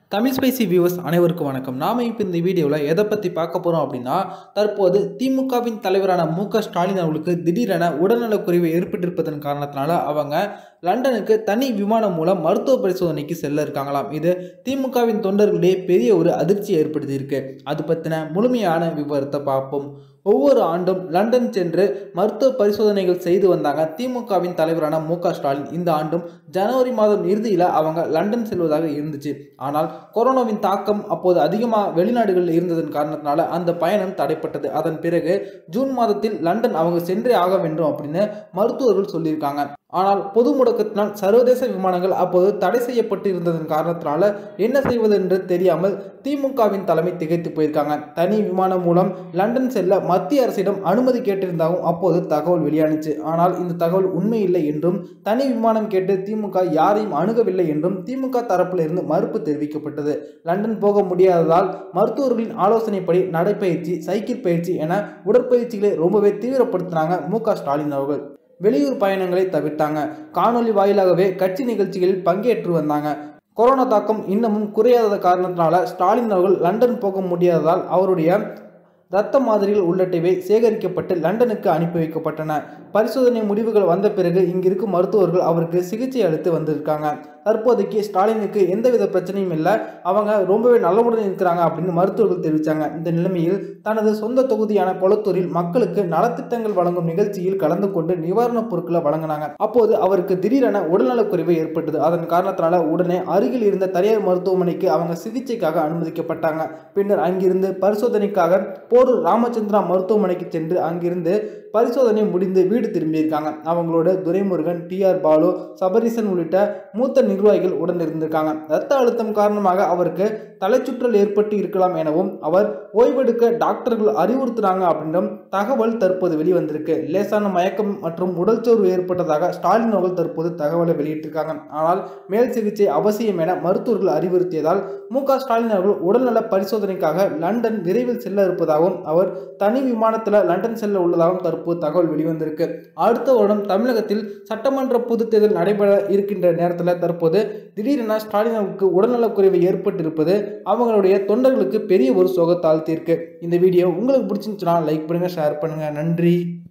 Tamil spicy viewers அனைவருக்கும் வணக்கம் நாம இப்போ இந்த வீடியோவில் எதை பற்றி பார்க்க போகிறோம் அப்படின்னா தற்போது திமுகவின் தலைவரான மு க ஸ்டாலின் அவர்களுக்கு திடீரென உடல்நலக்குறைவு ஏற்பட்டிருப்பதன் காரணத்தினால அவங்க லண்டனுக்கு தனி விமானம் மூலம் மருத்துவ பரிசோதனைக்கு செல்ல இருக்காங்களாம் இது திமுகவின் தொண்டர்களிடையே பெரிய ஒரு அதிர்ச்சி ஏற்படுத்தியிருக்கு அது பற்றின முழுமையான விவரத்தை பார்ப்போம் ஒவ்வொரு ஆண்டும் லண்டன் சென்று மருத்துவ பரிசோதனைகள் செய்து வந்தாங்க திமுகவின் தலைவரான மு க ஸ்டாலின் இந்த ஆண்டும் ஜனவரி மாதம் இறுதியில் அவங்க லண்டன் செல்வதாக இருந்துச்சு ஆனால் கொரோனாவின் தாக்கம் அப்போது அதிகமாக வெளிநாடுகளில் இருந்ததன் காரணத்தினால அந்த பயணம் தடைப்பட்டது அதன் பிறகு ஜூன் மாதத்தில் லண்டன் அவங்க சென்றே ஆக வேண்டும் அப்படின்னு மருத்துவர்கள் சொல்லியிருக்காங்க ஆனால் பொது முடக்கத்தினால் சர்வதேச விமானங்கள் அப்போது தடை செய்யப்பட்டு இருந்ததன் காரணத்தினால என்ன செய்வது என்று தெரியாமல் திமுகவின் தலைமை திகைத்து போயிருக்காங்க தனி விமானம் மூலம் லண்டன் செல்ல மத்திய அரசிடம் அனுமதி கேட்டிருந்தாலும் அப்போது தகவல் வெளியானுச்சு ஆனால் இந்த தகவல் உண்மை இல்லை என்றும் தனி விமானம் கேட்டு திமுக யாரையும் அணுகவில்லை என்றும் திமுக தரப்பில் இருந்து மறுப்பு தெரிவிக்கப்பட்டது லண்டன் போக முடியாததால் மருத்துவர்களின் ஆலோசனைப்படி நடைப்பயிற்சி சைக்கிள் பயிற்சி என உடற்பயிற்சிகளை ரொம்பவே தீவிரப்படுத்தினாங்க மு க ஸ்டாலின் அவர்கள் வெளியூர் பயணங்களை தவிர்த்தாங்க காணொலி வாயிலாகவே கட்சி நிகழ்ச்சிகளில் பங்கேற்று வந்தாங்க கொரோனா தாக்கம் இன்னமும் குறையாத காரணத்தினால ஸ்டாலின் அவர்கள் லண்டன் போக முடியாததால் அவருடைய இரத்த மாதிரிகள் உள்ளிட்டவை சேகரிக்கப்பட்டு லண்டனுக்கு அனுப்பி வைக்கப்பட்டன பரிசோதனை முடிவுகள் வந்த பிறகு இங்கிருக்கும் மருத்துவர்கள் அவருக்கு சிகிச்சை அளித்து வந்திருக்காங்க தற்போதைக்கு ஸ்டாலினுக்கு எந்தவித பிரச்சனையும் இல்லை அவங்க ரொம்பவே நலமுடன் இருக்கிறாங்க அப்படின்னு மருத்துவர்கள் தெரிவித்தாங்க இந்த நிலைமையில் தனது சொந்த தொகுதியான கொளத்தூரில் மக்களுக்கு நலத்திட்டங்கள் வழங்கும் நிகழ்ச்சியில் கலந்து கொண்டு நிவாரணப் பொருட்களை வழங்கினாங்க அப்போது அவருக்கு திடீரென உடல்நலக்குறைவு ஏற்பட்டது அதன் காரணத்தினால உடனே அருகில் இருந்த தனியார் மருத்துவமனைக்கு அவங்க சிகிச்சைக்காக அனுமதிக்கப்பட்டாங்க பின்னர் அங்கிருந்து பரிசோதனைக்காக போரூர் ராமச்சந்திரா மருத்துவமனைக்கு சென்று அங்கிருந்து பரிசோதனை முடிந்து வீடு திரும்பியிருக்காங்க அவங்களோட துரைமுருகன் டி ஆர் பாலு சபரீசன் உள்ளிட்ட மூத்த நிர்வாகிகள் உடன் இருந்திருக்காங்க இரத்த அழுத்தம் காரணமாக அவருக்கு தலைச்சுற்றல் ஏற்பட்டு இருக்கலாம் எனவும் அவர் ஓய்வெடுக்க டாக்டர்கள் அறிவுறுத்துறாங்க அப்படின்றும் தகவல் தற்போது வெளிவந்திருக்கு லேசான மயக்கம் மற்றும் உடல்சோர்வு ஏற்பட்டதாக ஸ்டாலின் அவர்கள் தற்போது தகவலை வெளியிட்டிருக்காங்க ஆனால் மேல் சிகிச்சை அவசியம் என மருத்துவர்கள் அறிவுறுத்தியதால் மு க ஸ்டாலின் அவர்கள் உடல்நல பரிசோதனைக்காக லண்டன் விரைவில் செல்ல இருப்பதாகவும் அவர் தனி விமானத்தில் லண்டன் செல்ல உள்ளதாகவும் தற்போது தகவல் வெளிவந்திருக்கு அடுத்த வருடம் தமிழகத்தில் சட்டமன்ற பொதுத் தேர்தல் நடைபெற இருக்கின்ற நேரத்தில் தற்போது திடீரென ஸ்டாலின் அவர்களுக்கு உடல்நலக்குறைவு ஏற்பட்டிருப்பது அவங்களுடைய தொண்டர்களுக்கு பெரிய ஒரு சோகத்தாழ்த்தியிருக்கு இந்த வீடியோ உங்களுக்கு பிடிச்சிருந்துச்சுன்னா லைக் பண்ணுங்கள் ஷேர் பண்ணுங்கள் நன்றி